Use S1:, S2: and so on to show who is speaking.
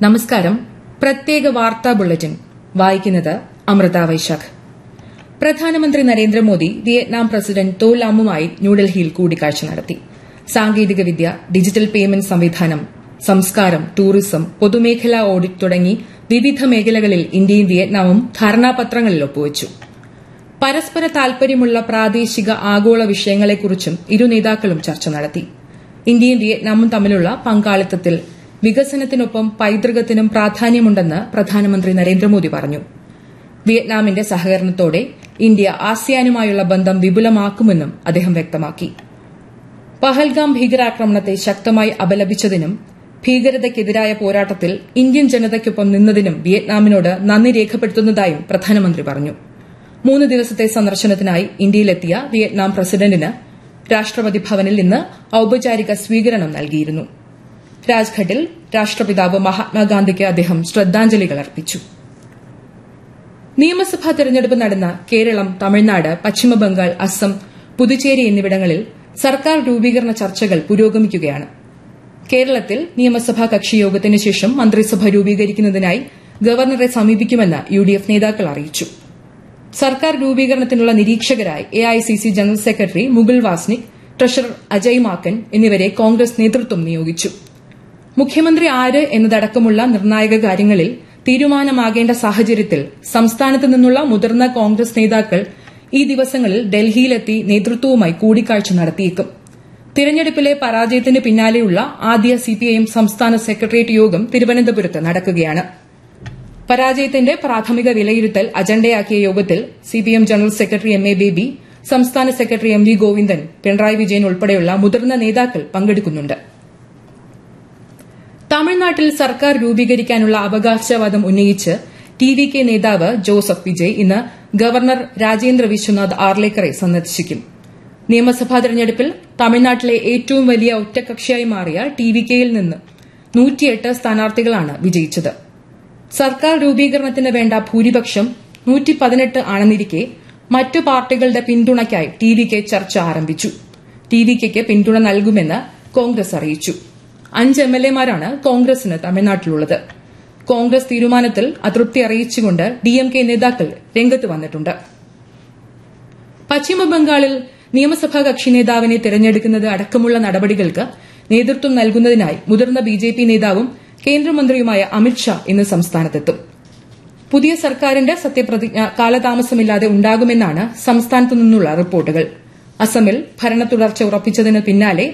S1: നമസ്കാരം പ്രത്യേക വാർത്താ ബുള്ളറ്റിൻ വായിക്കുന്നത് അമൃത വൈശാഖ് പ്രധാനമന്ത്രി നരേന്ദ്രമോദി വിയറ്റ്നാം പ്രസിഡന്റ് തോ ലാമുമായി ന്യൂഡൽഹിയിൽ കൂടിക്കാഴ്ച നടത്തി സാങ്കേതികവിദ്യ ഡിജിറ്റൽ പേയ്മെന്റ് സംവിധാനം സംസ്കാരം ടൂറിസം പൊതുമേഖലാ ഓഡിറ്റ് തുടങ്ങി വിവിധ മേഖലകളിൽ ഇന്ത്യയും വിയറ്റ്നാമും ധാരണാപത്രങ്ങളിൽ ഒപ്പുവച്ചു പരസ്പര താൽപര്യമുള്ള പ്രാദേശിക ആഗോള വിഷയങ്ങളെക്കുറിച്ചും ഇരു നേതാക്കളും ചർച്ച നടത്തി ഇന്ത്യയും വിയറ്റ്നാമും തമ്മിലുള്ള പങ്കാളിത്തത്തിൽ വികസനത്തിനൊപ്പം പൈതൃകത്തിനും പ്രാധാന്യമുണ്ടെന്ന് പ്രധാനമന്ത്രി നരേന്ദ്രമോദി പറഞ്ഞു വിയറ്റ്നാമിന്റെ സഹകരണത്തോടെ ഇന്ത്യ ആസിയാനുമായുള്ള ബന്ധം വിപുലമാക്കുമെന്നും അദ്ദേഹം വ്യക്തമാക്കി പഹൽഗാം ഭീകരാക്രമണത്തെ ശക്തമായി അപലപിച്ചതിനും ഭീകരതയ്ക്കെതിരായ പോരാട്ടത്തിൽ ഇന്ത്യൻ ജനതയ്ക്കൊപ്പം നിന്നതിനും വിയറ്റ്നാമിനോട് നന്ദി രേഖപ്പെടുത്തുന്നതായും പ്രധാനമന്ത്രി പറഞ്ഞു മൂന്ന് ദിവസത്തെ സന്ദർശനത്തിനായി ഇന്ത്യയിലെത്തിയ വിയറ്റ്നാം പ്രസിഡന്റിന് രാഷ്ട്രപതി ഭവനിൽ നിന്ന് ഔപചാരിക സ്വീകരണം നൽകിയിരുന്നു രാജ്ഘട്ടിൽ രാഷ്ട്രപിതാവ് മഹാത്മാഗാന്ധിക്ക് അദ്ദേഹം ശ്രദ്ധാഞ്ജലികൾ അർപ്പിച്ചു നിയമസഭാ തെരഞ്ഞെടുപ്പ് നടന്ന കേരളം തമിഴ്നാട് പശ്ചിമബംഗാൾ അസം പുതുച്ചേരി എന്നിവിടങ്ങളിൽ സർക്കാർ രൂപീകരണ ചർച്ചകൾ പുരോഗമിക്കുകയാണ് കേരളത്തിൽ നിയമസഭാ കക്ഷിയോഗത്തിന് ശേഷം മന്ത്രിസഭ രൂപീകരിക്കുന്നതിനായി ഗവർണറെ സമീപിക്കുമെന്ന് യുഡിഎഫ് നേതാക്കൾ അറിയിച്ചു സർക്കാർ രൂപീകരണത്തിനുള്ള നിരീക്ഷകരായി AICC general secretary Mukul Wasnik treasurer Ajay Maken എന്നിവരെ കോൺഗ്രസ് നേതൃത്വം നിയോഗിച്ചു മുഖ്യമന്ത്രി ആര് എന്നതടക്കമുള്ള നിർണായക കാര്യങ്ങളിൽ തീരുമാനമാകേണ്ട സാഹചര്യത്തിൽ സംസ്ഥാനത്ത് നിന്നുള്ള മുതിർന്ന കോൺഗ്രസ് നേതാക്കൾ ഈ ദിവസങ്ങളിൽ ഡൽഹിയിലെത്തി നേതൃത്വവുമായി കൂടിക്കാഴ്ച നടത്തിയേക്കും തിരഞ്ഞെടുപ്പിലെ പരാജയത്തിന് പിന്നാലെയുള്ള ആദ്യ സിപിഐഎം സംസ്ഥാന സെക്രട്ടേറിയറ്റ് യോഗം തിരുവനന്തപുരത്ത് നടക്കുകയാണ് പരാജയത്തിന്റെ പ്രാഥമിക വിലയിരുത്തൽ അജണ്ടയാക്കിയ യോഗത്തിൽ CPM general secretary M A Baby സംസ്ഥാന secretary M V Govindan Pinarayi Vijayan ഉൾപ്പെടെയുള്ള മുതിർന്ന നേതാക്കൾ പങ്കെടുക്കുന്നുണ്ട് തമിഴ്നാട്ടിൽ സർക്കാർ രൂപീകരിക്കാനുള്ള അവകാശവാദം ഉന്നയിച്ച് ടി വി കെ നേതാവ് ജോസഫ് വിജയ് ഇന്ന് ഗവർണർ രാജേന്ദ്ര വിശ്വനാഥ് ആർലേക്കറെ സന്ദർശിക്കും നിയമസഭാ തെരഞ്ഞെടുപ്പിൽ തമിഴ്നാട്ടിലെ ഏറ്റവും വലിയ ഒറ്റകക്ഷിയായി മാറിയ ടി വി കെയിൽ നിന്ന് നൂറ്റിയെട്ട് സ്ഥാനാർത്ഥികളാണ് വിജയിച്ചത് സർക്കാർ രൂപീകരണത്തിന് വേണ്ട ഭൂരിപക്ഷം നൂറ്റി പതിനെട്ട് ആണെന്നിരിക്കെ മറ്റു പാർട്ടികളുടെ പിന്തുണയ്ക്കായി ടി വി കെ ചർച്ച ആരംഭിച്ചു ടി വി കെക്ക് പിന്തുണ നൽകുമെന്ന് കോൺഗ്രസ് അറിയിച്ചു അഞ്ച് എം എൽ എമാരാണ് കോൺഗ്രസിന് തമിഴ്നാട്ടിലുള്ളത് കോൺഗ്രസ് തീരുമാനത്തിൽ അതൃപ്തി അറിയിച്ചുകൊണ്ട് ഡിഎംകെ നേതാക്കൾ രംഗത്ത് വന്നിട്ടുണ്ട് പശ്ചിമബംഗാളിൽ നിയമസഭാ കക്ഷി നേതാവിനെ തെരഞ്ഞെടുക്കുന്നത് അടക്കമുള്ള നടപടികൾക്ക് നേതൃത്വം നൽകുന്നതിനായി മുതിർന്ന ബിജെപി നേതാവും കേന്ദ്രമന്ത്രിയുമായ അമിത്ഷാ ഇന്ന് സംസ്ഥാനത്തെത്തും പുതിയ സർക്കാരിന്റെ സത്യപ്രതിജ്ഞ കാലതാമസമില്ലാതെ ഉണ്ടാകുമെന്നാണ് സംസ്ഥാനത്തു നിന്നുള്ള റിപ്പോർട്ടുകൾ അസമിൽ ഭരണ തുടർച്ച ഉറപ്പിച്ചതിന് പിന്നാലെ